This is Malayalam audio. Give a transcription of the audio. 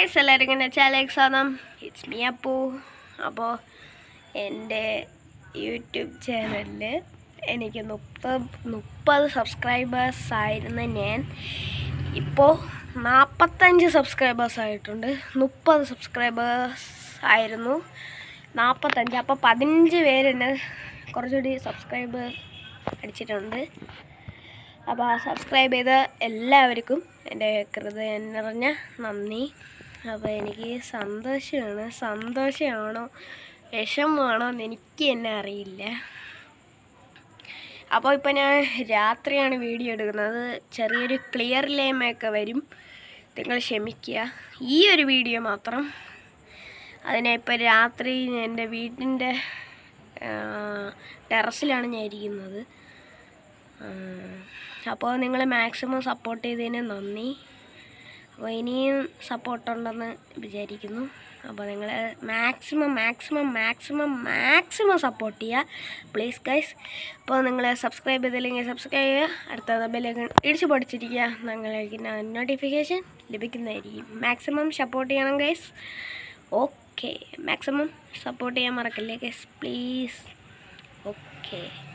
ഗൈസ് എല്ലാവരും എൻ്റെ ചാനലിലേക്ക് സ്വാഗതം ഇറ്റ്സ് മീ അപ്പു അപ്പോൾ എൻ്റെ യൂട്യൂബ് ചാനലിൽ എനിക്ക് മുപ്പത് മുപ്പത് സബ്സ്ക്രൈബേഴ്സ് ആയിരുന്ന ഞാൻ ഇപ്പോൾ നാൽപ്പത്തഞ്ച് സബ്സ്ക്രൈബേഴ്സ് ആയിട്ടുണ്ട് മുപ്പത് സബ്സ്ക്രൈബേഴ്സ് ആയിരുന്നു നാൽപ്പത്തഞ്ച് അപ്പോൾ പതിനഞ്ച് പേരെന്നെ കുറച്ചുകൂടി സബ്സ്ക്രൈബ് അടിച്ചിട്ടുണ്ട് അപ്പോൾ ആ സബ്സ്ക്രൈബ് ചെയ്ത എല്ലാവർക്കും എൻ്റെ ഹൃദയം നിറഞ്ഞ നന്ദി അപ്പോൾ എനിക്ക് സന്തോഷമാണ് സന്തോഷമാണോ വിഷമമാണോ എന്ന് എനിക്ക് തന്നെ അറിയില്ല അപ്പോൾ ഇപ്പോൾ ഞാൻ രാത്രിയാണ് വീഡിയോ എടുക്കുന്നത് ചെറിയൊരു ക്ലിയർ ലേമൊക്കെ വരും നിങ്ങൾ ക്ഷമിക്കുക ഈ ഒരു വീഡിയോ മാത്രം അതിനെ ഇപ്പോൾ രാത്രി എൻ്റെ വീട്ടിൻ്റെ ടെറസിലാണ് ഞാൻ ഇരിക്കുന്നത് അപ്പോൾ നിങ്ങൾ മാക്സിമം സപ്പോർട്ട് ചെയ്തതിന് നന്ദി അപ്പോൾ ഇനിയും സപ്പോർട്ടുണ്ടെന്ന് വിചാരിക്കുന്നു അപ്പോൾ നിങ്ങൾ maximum maximum maximum maximum support ചെയ്യുക പ്ലീസ് ഗൈസ് അപ്പോൾ നിങ്ങൾ സബ്സ്ക്രൈബ് ചെയ്തില്ലെങ്കിൽ സബ്സ്ക്രൈബ് ചെയ്യുക അടുത്ത ബെല്ലൊക്കെ ഇടിച്ച് പഠിച്ചിരിക്കുക നിങ്ങൾക്ക് നോട്ടിഫിക്കേഷൻ ലഭിക്കുന്നതായിരിക്കും മാക്സിമം സപ്പോർട്ട് ചെയ്യണം ഗൈസ് ഓക്കെ മാക്സിമം സപ്പോർട്ട് ചെയ്യാൻ മറക്കല്ലേ ഗൈസ് പ്ലീസ് ഓക്കെ